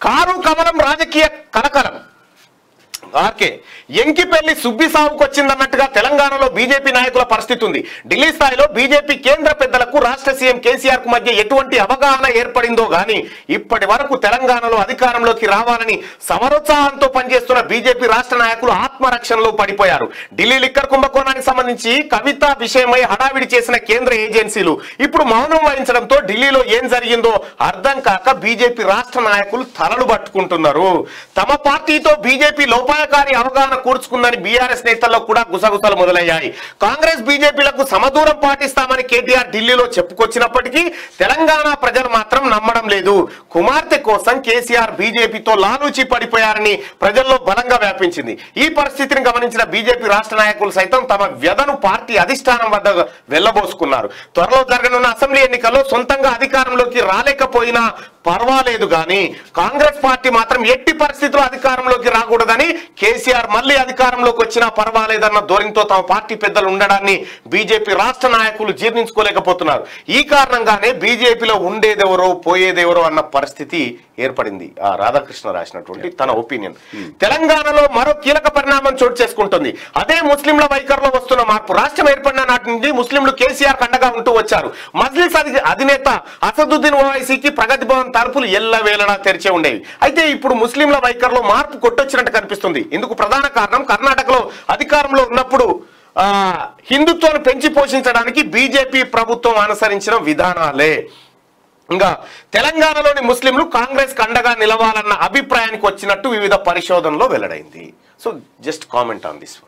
Car కమలం రాజకీయ కలకలం ఆర్కే ఎంకిపెళ్లి సుబ్బి సాగుకు వచ్చిందన్నట్టుగా తెలంగాణలో బీజేపీ నాయకుల పరిస్థితి ఉంది ఢిల్లీ స్థాయిలో బీజేపీ కేంద్ర పెద్దలకు రాష్ట్ర సీఎం కేసీఆర్ కు మధ్య ఎటువంటి అవగాహన ఏర్పడిందో గాని ఇప్పటి వరకు తెలంగాణలో అధికారంలోకి రావాలని సమరోత్సాహంతో పనిచేస్తున్న బీజేపీ రాష్ట్ర నాయకులు ఆత్మరక్షణలో పడిపోయారు ఢిల్లీ లిక్కర్ కుంభకోణానికి సంబంధించి కవిత విషయమై హడావిడి చేసిన కేంద్ర ఏజెన్సీలు ఇప్పుడు మౌనం వహించడంతో ఢిల్లీలో ఏం జరిగిందో అర్థం కాక బీజేపీ రాష్ట్ర నాయకులు తలలు పట్టుకుంటున్నారు తమ పార్టీతో బీజేపీ లోపాయకారి అవగాహన కూర్చుకుందని బీఆర్ఎస్ నేతల్లో కూడా గుసగుసలు మొదలయ్యాయి కాంగ్రెస్ బీజేపీలకు సమదూరం పాటిస్తామని కేటీఆర్ ఢిల్లీలో చెప్పుకొచ్చినప్పటికీ తెలంగాణ ప్రజలు మాత్రం నమ్మడం లేదు కుమార్తె కోసం కేసీఆర్ బీజేపీతో లాలూచి పడిపోయారని ప్రజల్లో బలంగా వ్యాపించింది ఈ పరిస్థితిని గమనించిన బీజేపీ రాష్ట్ర నాయకులు సైతం తమ వ్యధను పార్టీ అధిష్టానం వద్ద వెళ్లబోసుకున్నారు త్వరలో జరగనున్న అసెంబ్లీ ఎన్నికల్లో సొంతంగా అధికారంలోకి రాలేకపోయినా పర్వాలేదు గాని కాంగ్రెస్ పార్టీ మాత్రం ఎట్టి పరిస్థితుల్లో అధికారంలోకి రాకూడదని కేసీఆర్ మళ్ళీ అధికారంలోకి వచ్చినా పర్వాలేదన్న ధోరణితో తమ పార్టీ పెద్దలు ఉండడాన్ని బీజేపీ రాష్ట్ర నాయకులు జీర్ణించుకోలేకపోతున్నారు ఈ కారణంగానే బీజేపీలో ఉండేదెవరో పోయేదెవరో అన్న పరిస్థితి ఏర్పడింది ఆ రాధాకృష్ణ రాసినటువంటి తన ఒపీనియన్ తెలంగాణలో మరో కీలక పరిణామం చోటు చేసుకుంటుంది అదే ముస్లింల వైఖరిలో వస్తున్న మార్పు రాష్ట్రం ఏర్పడిన నాటి నుండి ముస్లింలు కేసీఆర్ కండగా ఉంటూ వచ్చారు మజ్లిస్ అధి- అధినేత అసదుద్దీన్ ఓవైసీకి ప్రగతి భవన్ తలుపులు ఎల్లవేళలా తెరిచే ఉండేవి అయితే ఇప్పుడు ముస్లింల వైఖరిలో మార్పు కొట్టొచ్చినట్టు కనిపిస్తుంది ఇందుకు ప్రధాన కారణం కర్ణాటకలో అధికారంలో ఉన్నప్పుడు ఆ హిందుత్వాన్ని పెంచి పోషించడానికి బీజేపీ ప్రభుత్వం అనుసరించిన విధానాలే ఇంకా తెలంగాణలోని ముస్లింలు కాంగ్రెస్ కండగా నిలవాలన్న అభిప్రాయానికి వచ్చినట్టు వివిధ పరిశోధనలో వెల్లడైంది so just comment on this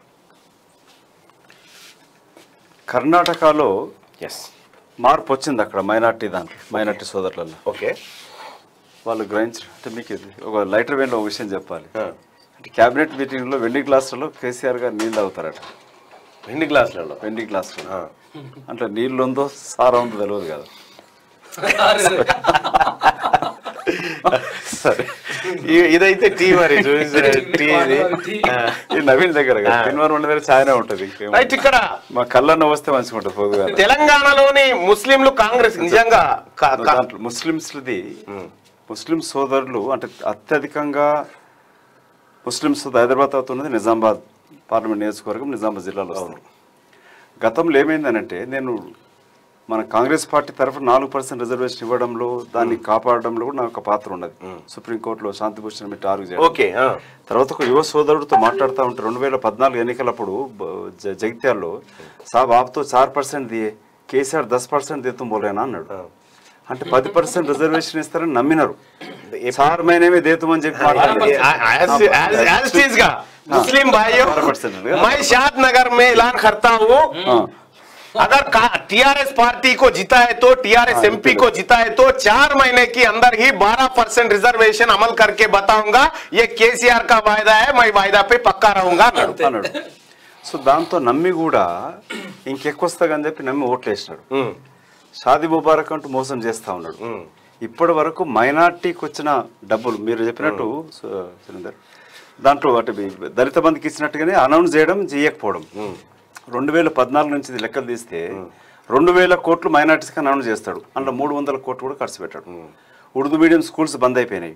కర్ణాటకలో ఎస్ మార్పు వచ్చింది అక్కడ మైనార్టీ దాంట్లో మైనార్టీ సోదరులలో ఓకే వాళ్ళు గ్రహించారు అంటే మీకు ఇది ఒక లైటర్ వేలో ఒక విషయం చెప్పాలి అంటే క్యాబినెట్ మీటింగ్లో వెండి గ్లాసులలో కేసీఆర్ గారు నీళ్ళు తాగుతారట ఎన్ని గ్లాసులలో వెండి గ్లాసులో ఆ. అంటే నీళ్ళు ఉందో సారా ఉందో తెలియదు కదా సరే ఇ- ఇదైతే టీ మరి చూసి టీ ఇది ఈ నవీన్ దగ్గర కదా పిన్వరం ఉండే దగ్గర చాయనే ఉంటుంది ఇంకేం రైట్ ఇక్కడ మా కళ్ళన్న వస్తే మంచిగా ఉంటుంది పొద్దుగా తెలంగాణలోని ముస్లింలు కాంగ్రెస్ నిజంగా కా- కా- దాంట్లో ముస్లిమ్స్ది ముస్లిం సోదరులు అంటే అత్యధికంగా ముస్లిమ్స్ హైదరాబాద్ అవుతున్నది నిజామాబాద్ పార్లమెంట్ నియోజకవర్గం నిజామాబాద్ జిల్లాలో వస్తుంది గతంలో ఏమైందనంటే నేను మన కాంగ్రెస్ పార్టీ తరఫున నాలుగు పర్సెంట్ రిజర్వేషన్ ఇవ్వడంలో దాన్ని కాపాడడంలో కూడా నాకు ఒక పాత్ర ఉన్నది సుప్రీంకోర్టులో శాంతిభూషణ్ పెట్టి ఆర్గ్యూ చేయడం ఓకే ఆ. తర్వాత ఒక యువ సోదరుడితో మాట్లాడుతూ ఉంటే రెండు వేల పద్నాలుగు ఎన్నికలప్పుడు బ- జ- జగిత్యాల్లో సాబ్ ఆప్తో చార్ పర్సెంట్ దియే కేసీఆర్ దస్ పర్సెంట్ దేతం బోలేనా అన్నాడు అంటే పది పర్సెంట్ రిజర్వేషన్ ఇస్తారని నమ్మినారు సార్ మైనేమే దేతమని చెప్పి మాట్లాడారు. As- as- as it is గా मुस्लिम भाइयों 12% मैं शाद नगर में ऐलान करता हूँ ఆ. अगर टीआरएस पार्टी को जीता है तो टीआरएस हाँ, एमपी बिल्कुल। को जीता है तो चार महीने के अंदर ही 12 परसेंट रिजर्वेशन अमल करके बताऊंगा ये केसीआर का वायदा है मैं वायदा पे पक्का रहूंगा अన్నాడు. అన్నాడు సో దాంతో నమ్మి కూడా ఇంకెక్కువ వస్తాగని చెప్పి నమ్మి ఓట్లు వేసినాడు ఉమ్, షాది ముబారక్ అంటూ మోసం చేస్తా ఉన్నాడు ఉమ్, ఇప్పటి వరకు మైనార్టీకి వచ్చిన డబ్బులు మీరు చెప్పినట్టు సు- సురేందర్ దాంట్లో అంటే మీ దళిత బంధుకి ఇచ్చినట్టుగానే అనౌన్స్ చేయడం చేయకపోవడం రెండు వేల పద్నాలుగు నుంచి ఇది లెక్కలు తీస్తే రెండు వేల కోట్లు మైనార్టీస్కి అనౌన్స్ చేస్తాడు అందులో మూడు వందల కోట్లు కూడా ఖర్చు పెట్టాడు ఉర్దూ మీడియం స్కూల్స్ బంద్ అయిపోయినాయి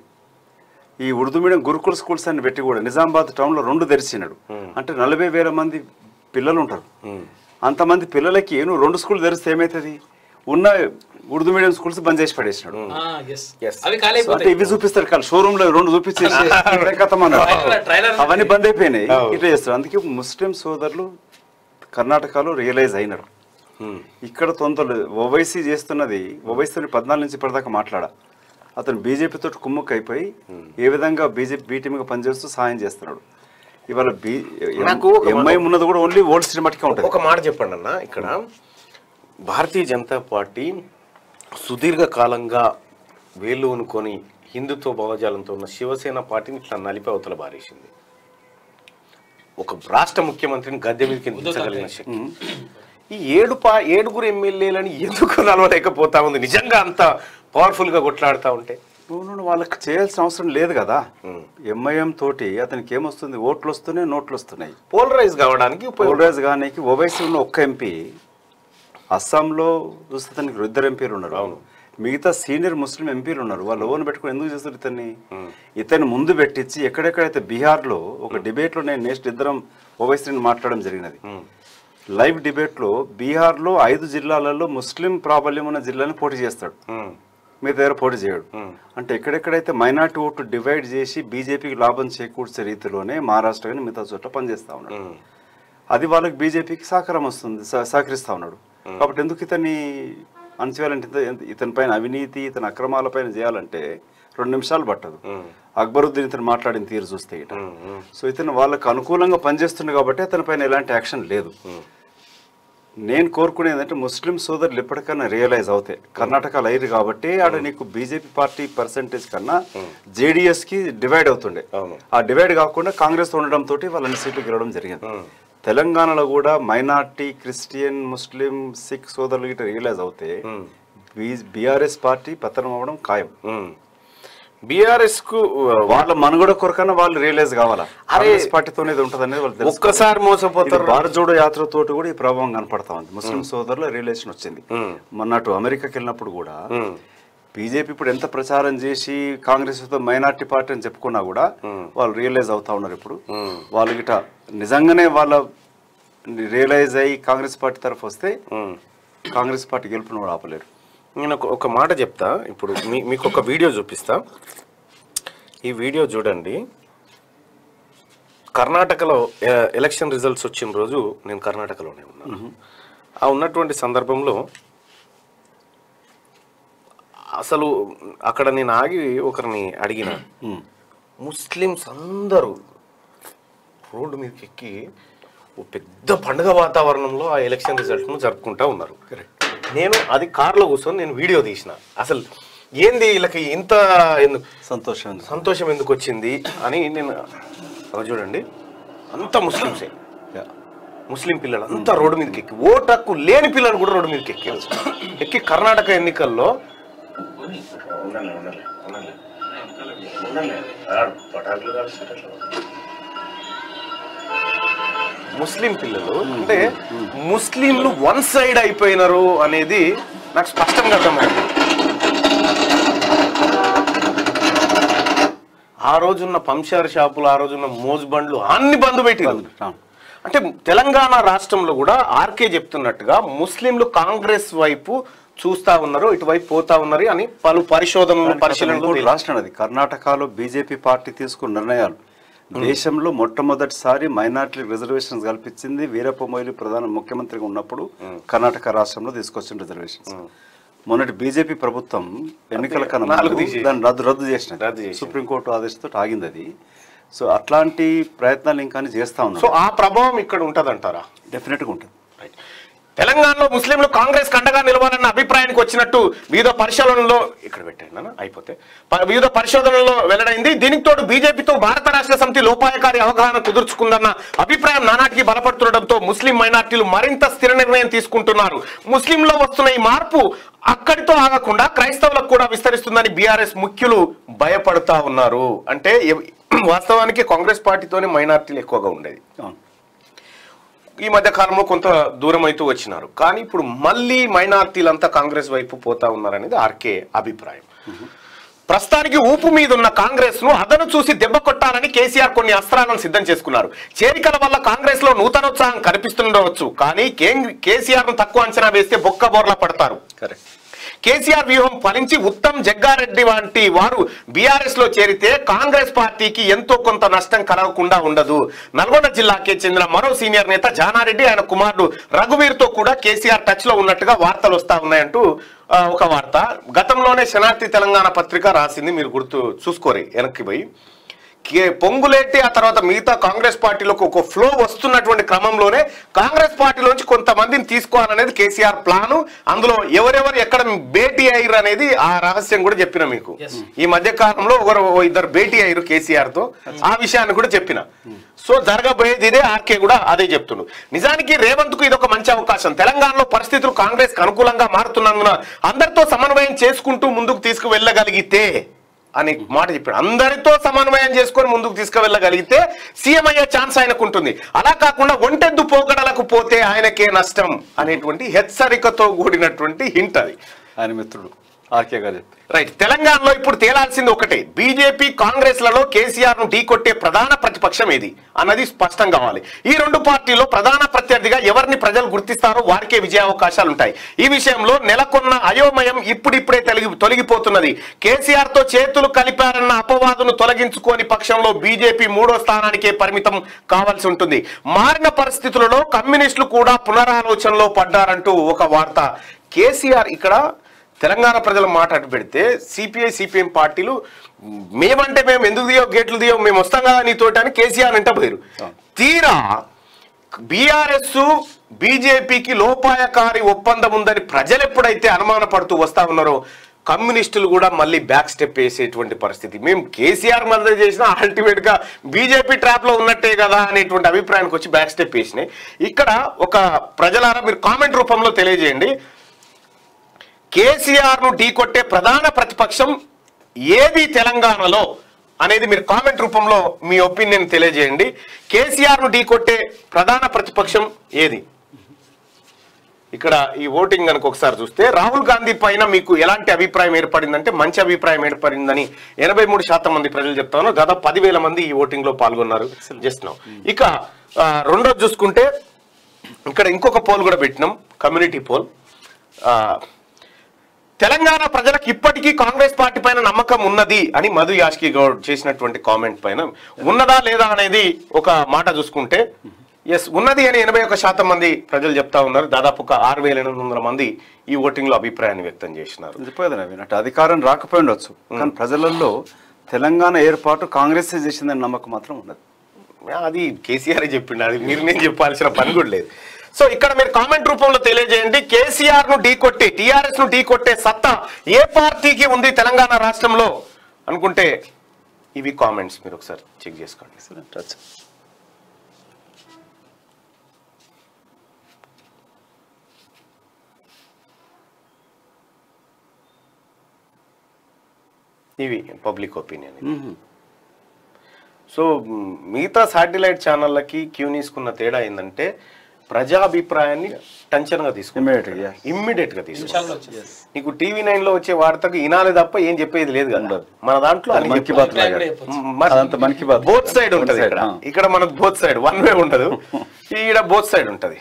ఈ ఉర్దూ మీడియం గురుకుల స్కూల్స్ అని పెట్టి కూడా నిజామాబాద్ టౌన్లో రెండు తెరిచినాడు అంటే నలభై వేల మంది పిల్లలు ఉంటారు అంతమంది పిల్లలకి నువ్వు రెండు స్కూల్ తెరిస్తే ఏమవుతుంది ఉన్న ఉర్దూ మీడియం స్కూల్స్ బంద్ చేసి పడేసినాడు Yes. అవి ఖాళీ సో అంటే ఇవి చూపిస్తారు కాదు షోరూమ్ లో రెండు చూపించేసి ఇక్కడే కథం అన్నాడు. Trailer- trailer అవన్నీ బంద్ అయిపోయినాయి అవును. ఇట్లా చేస్తారు అందుకే ముస్లిం సోదరులు కర్ణాటకలో రియలైజ్ అయినారు ఉమ్. ఇక్కడ తొందరలు ఓవైసీ చేస్తున్నది ఓవైసీ పద్నాలుగు నుంచి ఇప్పటిదాకా మాట్లాడా అతను బీజేపీ తోటి కుమ్ముక్ అయిపోయి ఏ విధంగా బీజేపీ బీ టీమ్గా పనిచేస్తూ సహాయం చేస్తున్నాడు ఇవాళ బీ నాకు ఒక- ఎంఐఎం ఉన్నది కూడా ఓన్లీ ఓల్డ్ సినిమాటికే ఉంటుంది ఒక మాట చెప్పండి అన్న ఇక్కడ భారతీయ జనతా పార్టీ సుదీర్ఘ కాలంగా వేలు అనుకొని హిందుత్వ భావజాలంతో ఉన్న శివసేన పార్టీని ఇట్లా నలిపి అవతల బారేసింది ఒక రాష్ట్ర ముఖ్యమంత్రిని గద్దె మీదకి దించగలిగిన శక్తి ఈ ఏడు పా ఏడుగురు ఎమ్మెల్యేలని ఎందుకు నలవలేకపోతా ఉంది నిజంగా అంత పవర్ఫుల్ గా కొట్లాడుతా ఉంటే అవును వాళ్ళకి చేయాల్సిన అవసరం లేదు కదా ఎంఐఎం తోటి అతనికి ఏమొస్తుంది ఓట్లు వస్తున్నాయి నోట్లు వస్తున్నాయి పోలరైజ్ కావడానికి ఉపయోగ పోలరైజ్ కానీ ఓవైసీ ఉన్న ఒక్క ఎంపీ అస్సాంలో చూస్తే అతనికి ఇద్దరు ఎంపీలు ఉన్నారు అవును మిగతా సీనియర్ ముస్లిం ఎంపీలు ఉన్నారు వాళ్ళు ఓన్ పెట్టుకుని ఎందుకు చేస్తారు ఇతన్ని ఇతన్ని ముందు పెట్టించి ఎక్కడెక్కడైతే బీహార్లో ఒక డిబేట్లో నేను నెక్స్ట్ ఇద్దరం ఓవైసీని మాట్లాడడం జరిగినది లైవ్ డిబేట్లో బీహార్లో ఐదు జిల్లాలలో ముస్లిం ప్రాబల్యం ఉన్న జిల్లాని పోటీ చేస్తాడు మీ దగ్గర పోటీ చేయడు అంటే ఎక్కడెక్కడైతే మైనార్టీ ఓటు డివైడ్ చేసి బీజేపీకి లాభం చేకూర్చే రీతిలోనే మహారాష్ట్ర కానీ మిగతా చోట్ల పనిచేస్తా ఉన్నాడు అది వాళ్ళకి బీజేపీకి సహకారం వస్తుంది సహ- సహకరిస్తా ఉన్నాడు కాబట్టి ఎందుకు ఇతన్ని అణచివేయాలంటే ఇత- ఇతని పైన అవినీతి ఇతని అక్రమాల పైన చేయాలంటే రెండు నిమిషాలు పట్టదు అక్బరుద్దీన్ ఇతను మాట్లాడిన తీరు చూస్తే ఇట సో ఇతను వాళ్ళకు అనుకూలంగా పనిచేస్తుంది కాబట్టి అతని పైన ఎలాంటి యాక్షన్ లేదు నేను కోరుకునేది ఏంటంటే ముస్లిం సోదరులు ఎప్పటికైనా రియలైజ్ అవుతాయి కర్ణాటకలో అయ్యారు కాబట్టి ఆడ నీకు బీజేపీ పార్టీ పర్సంటేజ్ కన్నా జేడిఎస్ కి డివైడ్ అవుతుండే అవును. ఆ డివైడ్ కాకుండా కాంగ్రెస్ ఉండడం తోటి వాళ్ళని సీట్లు గెలవడం జరిగింది తెలంగాణలో కూడా మైనార్టీ క్రిస్టియన్ ముస్లిం సిక్ సోదరులు గిట్ట రియలైజ్ అవుతే బీఆర్ఎస్ పార్టీ పతనం అవ్వడం ఖాయం బీఆర్ఎస్ కు వాళ్ళ మనుగడ కొరకన్నా వాళ్ళు రియలైజ్ కావాలా అరే, కాంగ్రెస్ పార్టీతోనే ఇది ఉంటుంది అనేది వాళ్ళు తెలుసుకోవాలి. ఒక్కసారి ఇది మోసపోతారు భారత్ జోడో యాత్రతోటి కూడా ఈ ప్రభావం కనపడతా ఉంది ముస్లిం సోదరుల రిలేషన్ వచ్చింది మొన్నటు అమెరికాకి వెళ్ళినప్పుడు కూడా బీజేపీ ఇప్పుడు ఎంత ప్రచారం చేసి కాంగ్రెస్ తో మైనార్టీ పార్టీ అని చెప్పుకున్నా కూడా వాళ్ళు రియలైజ్ అవుతా ఉన్నారు ఇప్పుడు వాళ్ళు గిట నిజంగానే వాళ్ళ రియలైజ్ అయ్యి కాంగ్రెస్ పార్టీ తరఫు వస్తే కాంగ్రెస్ పార్టీ గెలుపుని కూడా ఆపలేరు నేను ఒక- ఒక మాట చెప్తా ఇప్పుడు మీ మీకు ఒక వీడియో చూపిస్తా ఈ వీడియో చూడండి కర్ణాటకలో ఆ, ఎలక్షన్ రిజల్ట్స్ వచ్చిన రోజు నేను కర్ణాటకలోనే ఉన్నాను ఆ ఉన్నటువంటి సందర్భంలో అసలు అక్కడ నేను ఆగి ఒకరిని అడిగిన ముస్లిమ్స్ అందరూ రోడ్డు మీదకి ఎక్కి ఓ పెద్ద పండుగ వాతావరణంలో ఆ ఎలక్షన్ రిజల్ట్ను జరుపుకుంటా ఉన్నారు నేను అది కార్లో కూర్చొని నేను వీడియో తీసిన అసలు ఏంది వీళ్ళకి ఇంత ఎందు- సంతోషం ఉంది. సంతోషం ఎందుకు వచ్చింది అని నేను అవి చూడండి అంత ముస్లిమ్సే Yeah. ముస్లిం పిల్లలు అంతా రోడ్డు మీదకి ఎక్కి ఓటు హక్కు లేని పిల్లలు కూడా రోడ్డు మీదకి ఎక్కారు ఎక్కి కర్ణాటక ఎన్నికల్లో ముస్లిం పిల్లలు అంటే ముస్లింలు వన్ సైడ్ అయిపోయినారు అనేది నాకు స్పష్టంగా అర్థమైంది ఆ రోజున్న పంచార్ షాపులు ఆ రోజున్న మోజ్ బండ్లు అన్ని బంద్ పెట్టినారు అవును. అంటే తెలంగాణ రాష్ట్రంలో కూడా ఆర్కే చెప్తున్నట్టుగా ముస్లింలు కాంగ్రెస్ వైపు చూస్తా ఉన్నారు ఇటువైపు పోతా ఉన్నారు అని పలు పరిశోధనలు పరిశీలనలు ఇంకోటి రాష్ట్రం అది కర్ణాటకలో బీజేపీ పార్టీ తీసుకున్న నిర్ణయాలు దేశంలో మొట్టమొదటిసారి మైనార్టీ రిజర్వేషన్స్ కల్పించింది వీరప్ప మొయిలి ప్రధాన ముఖ్యమంత్రిగా ఉన్నప్పుడు కర్ణాటక రాష్ట్రంలో తీసుకొచ్చిన రిజర్వేషన్స్ మొన్నటి బీజేపీ ప్రభుత్వం ఎన్నికల కన్నా నాలుగు ముందు తీసేసి. దాన్ని రద్దు రద్దు చేసిన రద్దు చేసింది. సుప్రీంకోర్టు ఆదేశంతో ఆగింది అది సో అట్లాంటి ప్రయత్నాలు ఇంకా చేస్తా సో ఉన్నాం ఆ ప్రభావం ఇక్కడ ఉంటదంటారా డెఫినెట్గా ఉంటుంది రైట్. తెలంగాణలో ముస్లింలు కాంగ్రెస్ కండగా నిలవాలన్న అభిప్రాయానికి వచ్చినట్టు వివిధ పరిశోధనలో ఇక్కడ పెట్టండి నాన్న అయిపోతే ప- వివిధ పరిశోధనల్లో వెల్లడైంది దీనికి తోడు బీజేపీతో భారత రాష్ట్ర సమితి లోపాయకారి అవగాహన కుదుర్చుకుందన్న అభిప్రాయం నానాటికి బలపడుతుండటంతో ముస్లిం మైనార్టీలు మరింత స్థిర నిర్ణయం తీసుకుంటున్నారు ముస్లింలో వస్తున్న ఈ మార్పు అక్కడితో ఆగకుండా క్రైస్తవులకు కూడా విస్తరిస్తుందని బీఆర్ఎస్ ముఖ్యులు భయపడతా ఉన్నారు అంటే ఎవ- వాస్తవానికి కాంగ్రెస్ పార్టీతోనే మైనార్టీలు ఎక్కువగా ఉండేది అవును ఈ మధ్య కాలంలో కొంత దూరం అవుతూ వచ్చినారు కానీ ఇప్పుడు మళ్ళీ మైనార్టీలంతా కాంగ్రెస్ వైపు పోతా ఉన్నారనేది ఆర్కే అభిప్రాయం ప్రస్తుతానికి ఊపు మీద ఉన్న కాంగ్రెస్ ను అదను చూసి దెబ్బ కొట్టాలని కేసీఆర్ కొన్ని అస్త్రాలను సిద్ధం చేసుకున్నారు చేరికల వల్ల కాంగ్రెస్ లో నూతనోత్సాహం కనిపిస్తుండవచ్చు కానీ కేసీఆర్ ను తక్కువ అంచనా వేస్తే బొక్క బోర్లా పడతారు కరెక్ట్ కేసీఆర్ వ్యూహం ఫలించి ఉత్తమ్ జగ్గారెడ్డి వంటి వారు బీఆర్ఎస్ లో చేరితే కాంగ్రెస్ పార్టీకి ఎంతో కొంత నష్టం కలగకుండా ఉండదు నల్గొండ జిల్లాకే చెందిన మరో సీనియర్ నేత జానారెడ్డి ఆయన కుమారుడు రఘువీర్ తో కూడా కేసీఆర్ టచ్ లో ఉన్నట్టుగా వార్తలు వస్తా ఉన్నాయంటూ ఆ, ఒక వార్త గతంలోనే శనార్థి తెలంగాణ పత్రిక రాసింది మీరు గుర్తు చూసుకోరే వెనక్కి పోయి కే పొంగులేటి ఆ తర్వాత మిగతా కాంగ్రెస్ పార్టీలోకి ఒక ఫ్లో వస్తున్నటువంటి క్రమంలోనే కాంగ్రెస్ పార్టీలోంచి కొంతమందిని తీసుకోవాలనేది కేసీఆర్ ప్లాను అందులో ఎవరెవరు ఎక్కడ భేటీ అయ్యారు అనేది ఆ రహస్యం కూడా చెప్పిన మీకు ఈ మధ్య కాలంలో ఒకరు ఓ ఇద్దరు భేటీ అయ్యారు కేసీఆర్ తో ఆ విషయాన్ని కూడా చెప్పిన సో జరగబోయేది ఇదే ఆర్కే కూడా అదే చెప్తుండు నిజానికి రేవంత్ కు ఇది ఒక మంచి అవకాశం తెలంగాణలో పరిస్థితులు కాంగ్రెస్ కు అనుకూలంగా మారుతున్నందున అందరితో సమన్వయం చేసుకుంటూ ముందుకు తీసుకువెళ్ళగలిగితే అని మాట చెప్పాడు అందరితో సమన్వయం చేసుకొని ముందుకు తీసుకువెళ్ళగలిగితే సీఎం అయ్యే ఛాన్స్ ఆయనకు ఉంటుంది అలా కాకుండా ఒంటెద్దు పోగడలకు పోతే ఆయనకే నష్టం అనేటువంటి హెచ్చరికతో కూడినటువంటి హింట్ అది ఆయన మిత్రుడు ఆర్కే గారు చెప్పారు రైట్ తెలంగాణలో ఇప్పుడు తేలాల్సింది ఒకటే బీజేపీ కాంగ్రెస్ లలో కేసీఆర్ ను ఢీకొట్టే ప్రధాన ప్రతిపక్షం ఏది అన్నది స్పష్టం కావాలి ఈ రెండు పార్టీలో ప్రధాన ప్రత్యర్థిగా ఎవరిని ప్రజలు గుర్తిస్తారో వారికే విజయావకాశాలు ఉంటాయి ఈ విషయంలో నెలకొన్న అయోమయం ఇప్పుడిప్పుడే తొలగి తొలగిపోతున్నది కేసీఆర్ తో చేతులు కలిపారన్న అపవాదును తొలగించుకోని పక్షంలో బీజేపీ మూడో స్థానానికే పరిమితం కావాల్సి ఉంటుంది మారిన పరిస్థితులలో కమ్యూనిస్టులు కూడా పునరాలోచనలో పడ్డారంటూ ఒక వార్త కేసీఆర్ ఇక్కడ తెలంగాణ ప్రజల మాట అటు పెడితే సిపిఐ సిపిఎం పార్టీలు మేమంటే మేము ఎందుకు దియో గేట్లు దియో మేము వస్తాం కదా నీతోటి అని కేసీఆర్ అంట పోయారు తీరా బీఆర్ఎస్ బీజేపీకి లోపాయకారి ఒప్పందం ఉందని ప్రజలు ఎప్పుడైతే అనుమానపడుతూ వస్తా ఉన్నారో కమ్యూనిస్టులు కూడా మళ్ళీ బ్యాక్ స్టెప్ వేసేటువంటి పరిస్థితి మేము కేసీఆర్ మద్దతు చేసినా అల్టిమేట్ గా బీజేపీ ట్రాప్ లో ఉన్నట్టే కదా అనేటువంటి అభిప్రాయానికి వచ్చి బ్యాక్ స్టెప్ వేసినాయి ఇక్కడ ఒక ప్రజలారా మీరు కామెంట్ రూపంలో తెలియజేయండి కేసీఆర్ ను ఢీకొట్టే ప్రధాన ప్రతిపక్షం ఏది తెలంగాణలో అనేది మీరు కామెంట్ రూపంలో మీ ఒపీనియన్ తెలియజేయండి కేసీఆర్ ను ఢీకొట్టే ప్రధాన ప్రతిపక్షం ఏది ఇక్కడ ఈ ఓటింగ్ కనుక ఒకసారి చూస్తే రాహుల్ గాంధీ పైన మీకు ఎలాంటి అభిప్రాయం ఏర్పడిందంటే మంచి అభిప్రాయం ఏర్పడిందని ఎనభై మూడు శాతం మంది ప్రజలు చెప్తాను దాదాపు పదివేల మంది ఈ ఓటింగ్ లో పాల్గొన్నారు జస్ట్ నో ఇక ఆ, రెండోది చూసుకుంటే ఇక్కడ ఇంకొక పోల్ కూడా పెట్టినాం కమ్యూనిటీ పోల్ ఆ, తెలంగాణ ప్రజలకు ఇప్పటికీ కాంగ్రెస్ పార్టీ పైన నమ్మకం ఉన్నది అని మధు యాష్కి గౌడ్ చేసినటువంటి కామెంట్ పైన ఉన్నదా లేదా అనేది ఒక మాట చూసుకుంటే ఎస్ ఉన్నది అని ఎనభై ఒక శాతం మంది ప్రజలు చెప్తా ఉన్నారు దాదాపు ఒక ఆరు వేల ఎనిమిది వందల మంది ఈ ఓటింగ్ లో అభిప్రాయాన్ని వ్యక్తం చేసినారు చెప్పేది నవీన్ అంటే అధికారం రాకపోయి ఉండొచ్చు కానీ ప్రజలలో తెలంగాణ ఏర్పాటు కాంగ్రెస్ చేసిందని నమ్మకం మాత్రం ఉన్నది అది కేసీఆర్ చెప్పిండు అది మీరు నేను చెప్పాల్సిన పని కూడా లేదు సో ఇక్కడ మీరు కామెంట్ రూపంలో తెలియజేయండి కేసీఆర్ ను ఢీకొట్టి టీఆర్ఎస్ ను ఢీకొట్టే సత్తా ఏ పార్టీకి ఉంది తెలంగాణ రాష్ట్రంలో అనుకుంటే ఇవి కామెంట్స్ మీరు ఒకసారి చెక్ చేసుకోండి టచ్ ఇవి పబ్లిక్ ఒపీనియన్ సో మ్, మిగతా శాటిలైట్ ఛానళ్ళకి క్యూ తీసుకున్న తేడా ఏంటంటే ప్రజాభిప్రాయాన్ని టెన్షన్గా తీసుకుంటారు Immediate, yeah. ఇమ్మీడియట్ గా తీసుకుంటారు నీకు టీవీ నైన్ లో వచ్చే వార్తకు ఇనాలి తప్ప ఏం చెప్పేది లేదు కదా మన దాంట్లో అన్ని మన్ కీ బాత్ లాగా అదంతా Mann Ki Baat both side One ఉంటది side, ఇక్కడ ఆ. ఇక్కడ మనకు బోత్ సైడ్ వన్ వే ఉండదు ఈడ బోత్ సైడ్ ఉంటది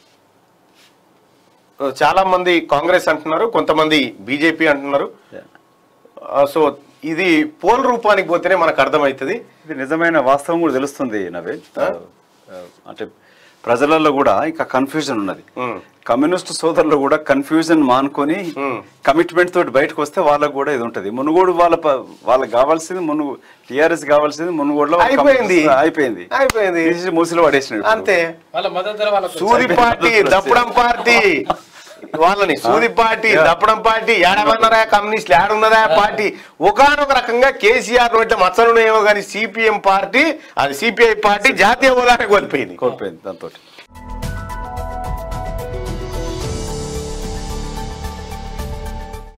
చాలా మంది కాంగ్రెస్ అంటున్నారు కొంతమంది బీజేపీ అంటున్నారు Yeah. ఆ, సో ఇది పోల్ రూపానికి పోతేనే మనకు అర్థమవుతుంది ఇది నిజమైన వాస్తవం కూడా తెలుస్తుంది నవీన్ అంటే ప్రజలలో కూడా ఇంకా కన్ఫ్యూజన్ ఉన్నది మ్మ్. కమ్యూనిస్ట్ సోదరులు కూడా కన్ఫ్యూజన్ మానుకొని మ్మ్. కమిట్మెంట్ తోటి బయటకు వస్తే వాళ్ళకు కూడా ఇది ఉంటది మునుగోడు వాళ్ళ ప- వాళ్ళకి కావాల్సింది మునుగు టిఆర్ఎస్ కావాల్సింది మునుగోడులో ఒక అయిపోయింది. కమ్యూనిస్ట్ అయిపోయింది అయిపోయింది. తీసి మూసిలో పడేసినాడు అంతే వాళ్ళ మద్దతు ధర వాళ్ళకు సూది పార్టీ దప్పడం పార్టీ వాళ్ళని సూది పార్టీ దప్పడం పార్టీ ఏడమన్నారా కమ్యూనిస్ట్ ఏడున్నదా పార్టీ ఒకనొక రకంగా కేసీఆర్ నోట్ల మచ్చలున్నాయేమో కానీ సిపిఎం పార్టీ అది సిపిఐ పార్టీ జాతీయ హోదానే కోల్పోయింది కోల్పోయింది దాంతో